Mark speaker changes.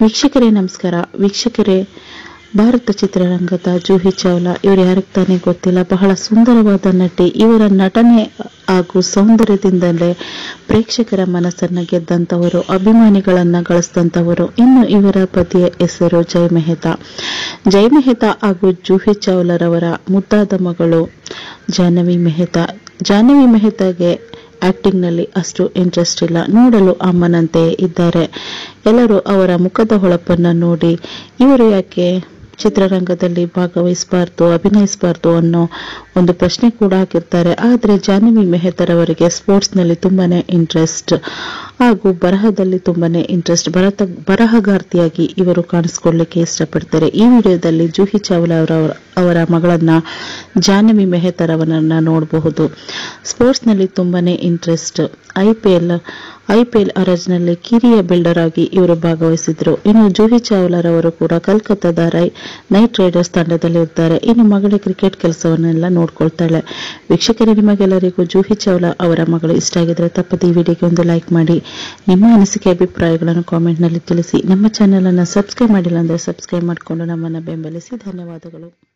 Speaker 1: ವೀಕ್ಷಕರೇ ನಮಸ್ಕಾರ ವೀಕ್ಷಕರೇ ಭಾರತ ಚಿತ್ರರಂಗದ ಜೂಹಿ ಚಾವ್ಲಾ ಇವರು ಯಾರಿಗೆ ತಾನೇ ಗೊತ್ತಿಲ್ಲ ಬಹಳ ಸುಂದರವಾದ ನಟಿ ಇವರ ನಟನೆ ಹಾಗೂ ಸೌಂದರ್ಯದಿಂದಲೇ ಪ್ರೇಕ್ಷಕರ ಮನಸ್ಸನ್ನ ಗೆದ್ದಂತವರು ಅಭಿಮಾನಿಗಳನ್ನ ಗಳಿಸಿದಂತವರು ಇನ್ನು ಇವರ ಪತಿಯ ಹೆಸರು ಜೈ ಮೆಹ್ತಾ ಜೈ ಮೆಹ್ತಾ ಹಾಗೂ ಜೂಹಿ ಚಾವ್ಲಾರವರ ಮುದ್ದಾದ ಮಗಳು ಜಾಹ್ನವಿ ಮೆಹ್ತಾ ಜಾಹ್ನವಿ ಮೆಹ್ತಾಗೆ ಆಕ್ಟಿಂಗ್ ನಲ್ಲಿ ಅಷ್ಟು ಇಂಟ್ರೆಸ್ಟ್ ಇಲ್ಲ ನೋಡಲು ಅಮ್ಮನಂತೆ ಇದ್ದಾರೆ ಎಲ್ಲರೂ ಅವರ ಮುಖದ ಹೊಳಪನ್ನ ನೋಡಿ ಇವರು ಯಾಕೆ ಚಿತ್ರರಂಗದಲ್ಲಿ ಭಾಗವಹಿಸಬಾರ್ದು ಅಭಿನಯಿಸಬಾರ್ದು ಅನ್ನೋ ಒಂದು ಪ್ರಶ್ನೆ ಕೂಡ ಹಾಕಿರ್ತಾರೆ ಆದರೆ ಜಾಹ್ನವಿ ಮೆಹ್ತರವರಿಗೆ ಸ್ಪೋರ್ಟ್ಸ್ ನಲ್ಲಿ ತುಂಬಾನೇ ಇಂಟ್ರೆಸ್ಟ್ ಹಾಗೂ ಬರಹದಲ್ಲಿ ತುಂಬಾನೇ ಇಂಟ್ರೆಸ್ಟ್ ಬರತ ಬರಹಗಾರ್ತಿಯಾಗಿ ಇವರು ಕಾಣಿಸ್ಕೊಳ್ಳಿಕ್ಕೆ ಇಷ್ಟಪಡ್ತಾರೆ ಈ ವಿಡಿಯೋದಲ್ಲಿ ಜೂಹಿ ಚಾವ್ಲಾ ಅವರ ಅವರ ಮಗಳನ್ನ ಜಾಹ್ನವಿ ಮೆಹ್ತರವರನ್ನ ನೋಡಬಹುದು ಸ್ಪೋರ್ಟ್ಸ್ ನಲ್ಲಿ ತುಂಬಾನೇ interest I P L I P L ಅರಜ್ನಲ್ಲಿ ಕಿರಿಯ ಬಿಲ್ಡರ್ ಆಗಿ ಇವರು ಭಾಗವಹಿಸಿದ್ರು ಇನ್ನು ಜೂಹಿ ಚಾವ್ಲಾರವರು ಕೂಡ ಕಲ್ಕತ್ತಾದ ರೈ ನೈಟ್ ರೈಡರ್ಸ್ ತಂಡದಲ್ಲಿ ಇರ್ತಾರೆ ಇನ್ನು ಮಗಳ ಕ್ರಿಕೆಟ್ ಕೆಲಸವನ್ನೆಲ್ಲ ನೋಡ್ಕೊಳ್ತಾಳೆ ವೀಕ್ಷಕರೇ ನಿಮಗೆಲ್ಲರಿಗೂ ಜೂಹಿ ಚಾವ್ಲಾ ಅವರ ಮಗಳು ಇಷ್ಟ ಆಗಿದ್ರೆ ತಪ್ಪದೆ ಈ ವಿಡಿಯೋಗೆ ಒಂದು ಲೈಕ್ ಮಾಡಿ ನಿಮ್ಮ ಅನಿಸಿಕೆ ಅಭಿಪ್ರಾಯಗಳನ್ನು ಕಾಮೆಂಟ್ನಲ್ಲಿ ತಿಳಿಸಿ ನಮ್ಮ ಚಾನೆಲ್ ಅನ್ನು ಸಬ್ಸ್ಕ್ರೈಬ್ ಮಾಡಿಲ್ಲ ಅಂದ್ರೆ ಸಬ್ಸ್ಕ್ರೈಬ್ ಮಾಡಿಕೊಂಡು ನಮ್ಮನ್ನು ಬೆಂಬಲಿಸಿ ಧನ್ಯವಾದಗಳು